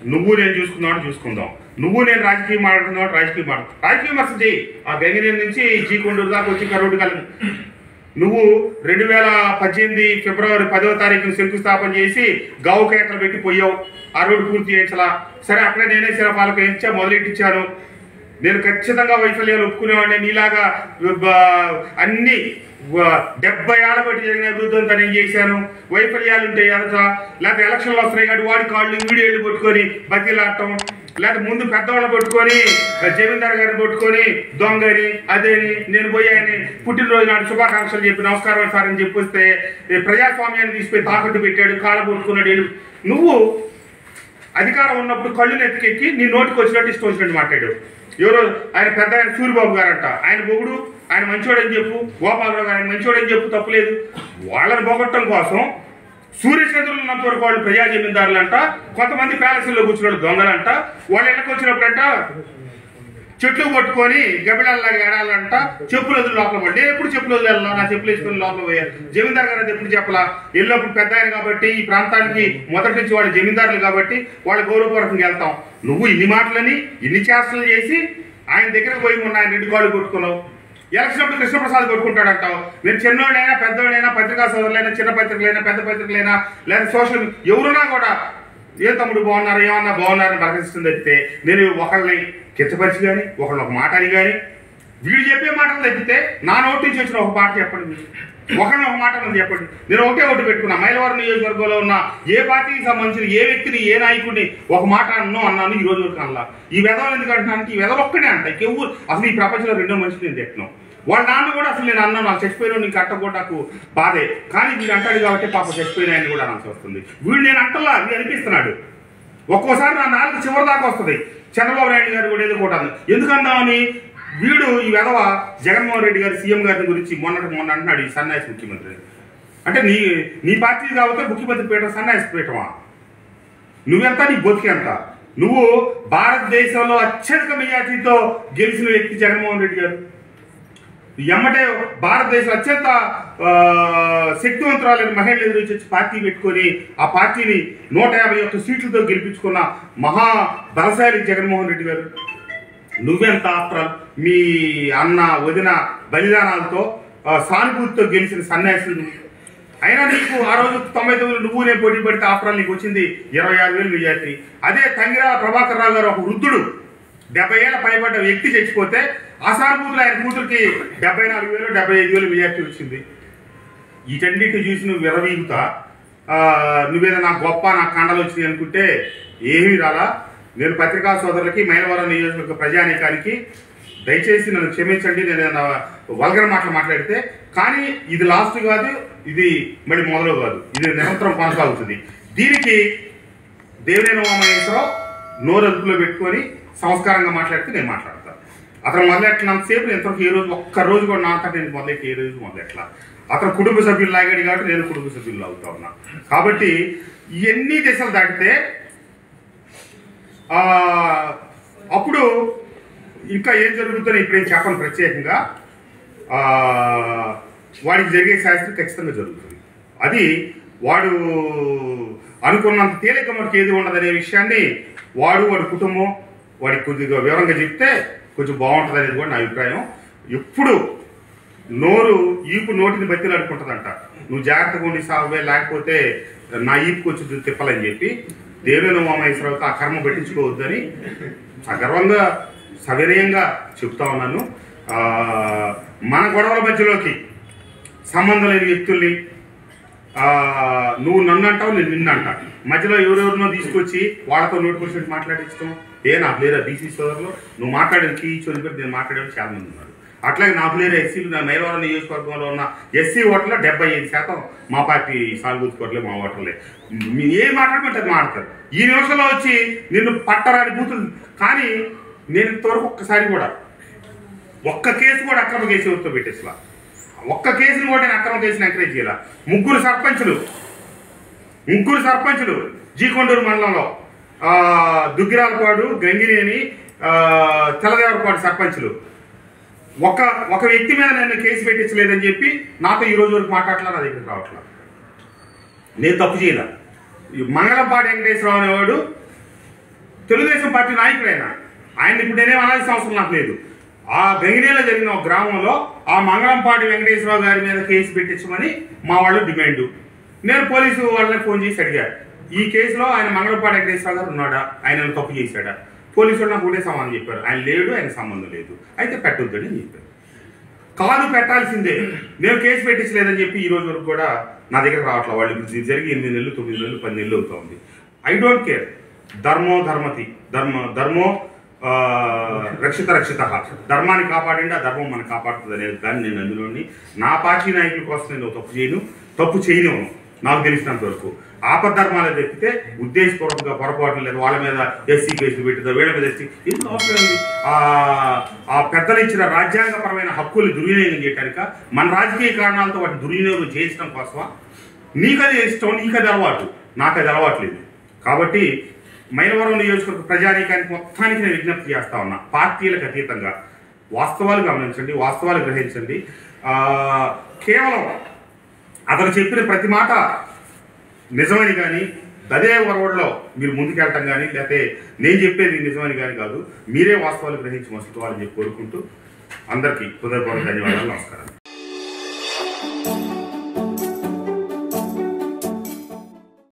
నువ్వు నేను చూసుకుందాం చూసుకుందాం నువ్వు నేను రాజకీయం మాట్లాడుతున్నావు రాజకీయం మాట్లాడు రాజకీయ విమర్శ చేయి ఆ గంగినేని నుంచి జీకొండూరు దాకా వచ్చి కరోడు కలను నువ్వు రెండు వేల పద్దెనిమిది ఫిబ్రవరి పదవ తారీఖున శంకుస్థాపన చేసి గావు కేకలు పెట్టి పోయావు ఆ రోడ్డు పూర్తి చేయించలా సరే అక్కడే నేనే శిరపాలకు వేయించా మొదలెట్టించాను నేను ఖచ్చితంగా వైఫల్యాలు ఒప్పుకునేవాడిని నీలాగా బ- అన్ని వ- డెబ్బై ఏళ్ళ బట్టి జరిగిన అభివృద్ధి అంతా నేను చేశాను వైఫల్యాలు ఉంటాయి అంతా లేకపోతే ఎలక్షన్లు వస్తున్నాయి కాబట్టి వాడి కాళ్ళు వీడియోలు పట్టుకొని బతిలాడటం లేకపోతే ముందు పెద్దవాళ్ళని పట్టుకొని జమీందార్ గారిని పట్టుకొని దొంగని అదేని నేను పోయాని పుట్టినరోజు నాడు శుభాకాంక్షలు చెప్పి నమస్కారం సార్ అని చెప్పి వస్తే ఈ ప్రజాస్వామ్యాన్ని తీసుకుపోయి తాకట్టు పెట్టాడు కాళ్ళ పట్టుకున్నాడు వీడు. నువ్వు అధికారం ఉన్నప్పుడు కళ్ళు నెత్తికెక్కి నీ నోటికి వచ్చినట్టు ఇష్టం వచ్చినట్టు మాట్లాడాడు ఎవరో ఆయన పెద్ద ఆయన సూర్యబాబు గారంట ఆయన మొగుడు ఆయన మంచోడని చెప్పు గోపాలరావు గారు ఆయన మంచోడని చెప్పు తప్పులేదు వాళ్ళని పోగొట్టడం కోసం సూర్యచంద్రులు ఉన్నంత వరకు వాళ్ళు ప్రజా జమీందారులంట కొంతమంది ప్యాలెస్లో కూర్చున్న వాళ్ళు దొంగలంట వాళ్ళ ఇళ్ళకి వచ్చినప్పుడంట చెట్లు పట్టుకొని గబిడల్లాగా ఏడాలంట చెప్పులు వదిలి లోపల పడి నేను ఎప్పుడు చెప్పులు వదిలి వెళ్ళాను నా చెప్పులు వేసుకొని లోపల పోయా జమీందార్ గారు అది ఎప్పుడు చెప్పలా వెళ్ళినప్పుడు పెద్ద ఆయన కాబట్టి ఈ ప్రాంతానికి మొదటి నుంచి వాళ్ళు జమీందారులు కాబట్టి వాళ్ళ గౌరవపూర్వకంగా వెళ్తాం నువ్వు ఇన్ని మాటలని ఇన్ని చేష్టలు చేసి ఆయన దగ్గర పోయి మొన్న ఆయన రెండు కాళ్ళు కొట్టుకున్నావు ఎలక్షన్ అప్పుడు కృష్ణప్రసాద్ కొట్టుకుంటాడంటావు నేను చిన్నోడైనా పెద్దోడైనా పత్రికా సోదరులైనా చిన్న పత్రికలైనా పెద్ద పత్రికలైనా లేదా సోషల్ ఎవరున్నా కూడా ఏ తమ్ముడు బాగున్నారు ఏమన్నా బాగున్నారని ప్రకటిస్తుంది తప్పితే నేను ఒకళ్ళని కిచ్చపరిచి కానీ ఒకళ్ళని ఒక మాట అని కానీ వీడు చెప్పే మాటలు తప్పితే నా నోటి నుంచి వచ్చిన ఒక మాట చెప్పండి మీరు. ఒకళ్ళని ఒక మాట అని చెప్పండి నేను ఒకటే ఒకటి పెట్టుకున్నా మైలవరం నియోజకవర్గంలో ఉన్న ఏ పార్టీకి సంబంధించిన ఏ వ్యక్తిని ఏ నాయకుడిని ఒక మాట అన్నో అన్నాను ఈ రోజు వరకు అన్నా ఈ వెధవలు ఎందుకు అంటున్నాను ఈ వెధవలు ఒక్కడే అంట ఇంకెవ్వు అసలు ఈ ప్రపంచంలో రెండో మనిషి నేను తిట్టినాం వాళ్ళ నాన్న కూడా అసలు నేను అన్నాను నాకు చచ్చిపోయిన నీకు అట్ట కూడా నాకు బాధే కానీ వీడు అంటాడు కాబట్టి పాప చచ్చిపోయిన ఆయన కూడా అనాల్సి వస్తుంది వీడు నేను అంటలా వీడు అనిపిస్తున్నాడు ఒక్కోసారి నా నాలుగు చివరి దాకా వస్తుంది చంద్రబాబు నాయుడు గారు కూడా ఏదో కూడా అన్నారు. ఎందుకు అందామని వీడు ఈ వెధవ జగన్మోహన్ రెడ్డి గారు సీఎం గారి గురించి మొన్నటి మొన్న అంటున్నాడు ఈ సన్యాసి ముఖ్యమంత్రి అంటే నీ నీ పార్టీ కాబట్టి ముఖ్యమంత్రి పీఠం సన్యాసి పీఠమా నువ్వెంత నీ బతికెంత నువ్వు భారతదేశంలో అత్యధిక మెజార్టీతో గెలిచిన వ్యక్తి జగన్మోహన్ రెడ్డి గారు ఎమ్మటే భారతదేశం అత్యంత ఆ, శక్తివంతురాలైన మహిళలు ఎదురు వచ్చి పార్టీ పెట్టుకొని ఆ పార్టీని నూట యాభై ఒక్క సీట్లతో గెలిపించుకున్న మహా బలశాలి జగన్మోహన్ రెడ్డి గారు నువ్వెంత ఆఫ్టర్ మీ అన్న వదిన బలిదానాలతో ఆ, సానుభూతితో గెలిచిన సన్యాసులు నువ్వు. అయినా నీకు ఆ రోజు తొంభై తొమ్మిది నువ్వు నేను పోటీ పడితే ఆఫ్టర్ నీకు వచ్చింది ఇరవై ఆరు వేలు మెజార్టీ అదే తంగిరా ప్రభాకర్ రావు గారు ఒక వృద్ధుడు డెబ్బై ఏళ్ళ పైబడ్డ వ్యక్తి చచ్చిపోతే అసానుభూతులు ఆయన కూతురికి డెబ్బై నాలుగు వేలు డెబ్బై ఐదు వేలు మెజార్టీ వచ్చింది వీటన్నిటిని చూసి నువ్వు విరవీగుతా ఆ, నువ్వేదో నా గొప్ప నా కండలు వచ్చినాయి అనుకుంటే ఏమీ రాలా నేను పత్రికా సోదరులకి మైలవరం నియోజకవర్గ ప్రజానీకానికి దయచేసి నన్ను క్షమించండి నేను ఏదైనా వల్గర్ మాటలు మాట్లాడితే కానీ ఇది లాస్ట్ కాదు ఇది మళ్ళీ మొదలు కాదు ఇది నిరంతరం కొనసాగుతుంది దీనికి దేవినేని ఉమామహేశ్వరరావు నోరు అదుపులో పెట్టుకొని సంస్కారంగా మాట్లాడితే నేను మాట్లాడతాను అతను మొదలెట్టినంతసేపు నేను ఇంతవరకు ఏ రోజు ఒక్క రోజు కూడా నా అంతటా నేను మొదలెట్టి ఏ రోజు మొదలెట్లా అతను కుటుంబ సభ్యులు లాగాడు కాబట్టి నేను కుటుంబ సభ్యులు అవుతా ఉన్నా కాబట్టి ఎన్ని దశలు దాటితే ఆ, అప్పుడు ఇంకా ఏం జరుగుతుందో ఇప్పుడేం చెప్పను ప్రత్యేకంగా ఆ, వాడికి జరిగే శాస్త్రం ఖచ్చితంగా జరుగుతుంది అది వాడు అనుకున్నంత తేలిక మనకి ఏది ఉండదనే విషయాన్ని వాడు వాడి కుటుంబం వాడికి కొద్దిగా వివరంగా చెప్తే కొంచెం బాగుంటుంది అనేది కూడా నా అభిప్రాయం ఎప్పుడు నోరు ఈపు నోటిని బతిలు అడుకుంటుందంట నువ్వు జాగ్రత్తగా ఉండి సాగువే లేకపోతే నా ఈపుకి వచ్చి తిప్పాలని చెప్పి దేవుని ఉమామహేశ్వరరావుతో ఆ కర్మ పెట్టించుకోవద్దని సగర్వంగా సవినయంగా చెప్తా ఉన్నాను ఆ, మన గొడవల మధ్యలోకి సంబంధం లేని వ్యక్తుల్ని ఆ, నువ్వు నన్ను అంటావు నేను నిన్ను అంటా మధ్యలో ఎవరెవరినో తీసుకొచ్చి వాళ్ళతో నోటికొచ్చినట్టు మాట్లాడించడం ఏ నాకు లేదా బీసీ సోదరులు నువ్వు మాట్లాడిన కీ చదివి నేను మాట్లాడేవాళ్ళు చాలా మంది ఉన్నారు అట్లాగే నాకు లేరు ఎస్సీలు నా మైలవరం నియోజకవర్గంలో ఉన్న ఎస్సీ ఓట్లలో డెబ్బై ఐదు శాతం మా పార్టీ సానుభూతి కోట్లే మా ఓటర్లే మీ ఏం మాట్లాడమంటే అది మాట్లాడతారు ఈ నిమిషంలో వచ్చి నిన్ను పట్టరాని బూతులు కానీ నేను ఇంతవరకు ఒక్కసారి కూడా ఒక్క కేసు కూడా అక్రమ కేసు ఎవరితో పెట్టేసలా ఒక్క కేసును కూడా నేను అక్రమ కేసుని ఎంకరేజ్ చేయాల ముగ్గురు సర్పంచులు ముగ్గురు సర్పంచులు జీకొండూరు మండలంలో ఆ, దుగ్గిరాలపాడు గంగినేని ఆ, తెల్లదేవరపాడు సర్పంచులు ఒక ఒక వ్యక్తి మీద నేను కేసు పెట్టించలేదని చెప్పి నాతో ఈ రోజు వరకు మాట్లాడలా నా దగ్గరికి రావట్లా నేను తప్పు చేయలే ఈ మంగళంపాటి వెంకటేశ్వరరావు అనేవాడు తెలుగుదేశం పార్టీ నాయకుడైన ఆయన ఇప్పుడు నేనేం అనాల్సిన అవసరం నాకు లేదు ఆ గంగినేలో జరిగిన ఒక గ్రామంలో ఆ మంగళంపాటి వెంకటేశ్వరరావు గారి మీద కేసు పెట్టించమని మా వాళ్ళు డిమాండ్ నేను పోలీసు వాళ్ళని ఫోన్ చేసి అడిగాను ఈ కేసులో ఆయన మంగళంపాటి వెంకటేశ్వరరావు గారు ఉన్నాడా ఆయన తప్పు చేశాడా పోలీసు వాళ్ళు నాకు ఒకటే సమాధానం చెప్పారు ఆయన లేడు ఆయన సంబంధం లేదు అయితే పెట్టొద్దని చెప్పారు కాదు పెట్టాల్సిందే నేను కేసు పెట్టించలేదని చెప్పి ఈ రోజు వరకు కూడా నా దగ్గర రావట్లేదు వాళ్ళు ఇప్పుడు ఇది జరిగి ఎనిమిది నెలలు తొమ్మిది నెలలు పది నెలలు అవుతుంది ఐ డోంట్ కేర్ ధర్మో ధర్మతి ధర్మ ధర్మో ఆ, రక్షిత రక్షిత ధర్మాన్ని కాపాడండి ఆ ధర్మం మనం కాపాడుతుంది అనేది దాన్ని నేను అందులోని నా పార్టీ నాయకుల కోసం నేను తప్పు చేయను తప్పు చేయను నాకు తెలిసినంత వరకు ఆపద్ధర్మాలు తప్పితే ఉద్దేశపూర్వకంగా పొరపాటు లేదు వాళ్ళ మీద ఎస్సీ కేసులు పెట్టిందో వీళ్ళ మీద ఎస్సీ ఎందుకు అవసరం ఉంది ఆ ఆ పెద్దలు ఇచ్చిన రాజ్యాంగపరమైన హక్కుల్ని దుర్వినియోగం చేయటానిక మన రాజకీయ కారణాలతో వాటిని దుర్వినియోగం చేయించడం కోసమా నీకది ఇష్టం నీకది అలవాటు నాకది అలవాటు లేదు కాబట్టి మైలవరం నియోజకవర్గ ప్రజానీకానికి మొత్తానికి నేను విజ్ఞప్తి చేస్తా ఉన్నా పార్టీలకు అతీతంగా వాస్తవాలు గమనించండి వాస్తవాలు గ్రహించండి ఆ, కేవలం అతను చెప్పిన ప్రతి మాట నిజమని కానీ అదే వరవడిలో మీరు ముందుకెళ్ళటం కానీ లేకపోతే నేను చెప్పేది నిజమని కానీ కాదు మీరే వాస్తవాలు గ్రహించి మసుకోవాలని చెప్పి కోరుకుంటూ అందరికీ హృదయపూర్వక ధన్యవాదాలు నమస్కారం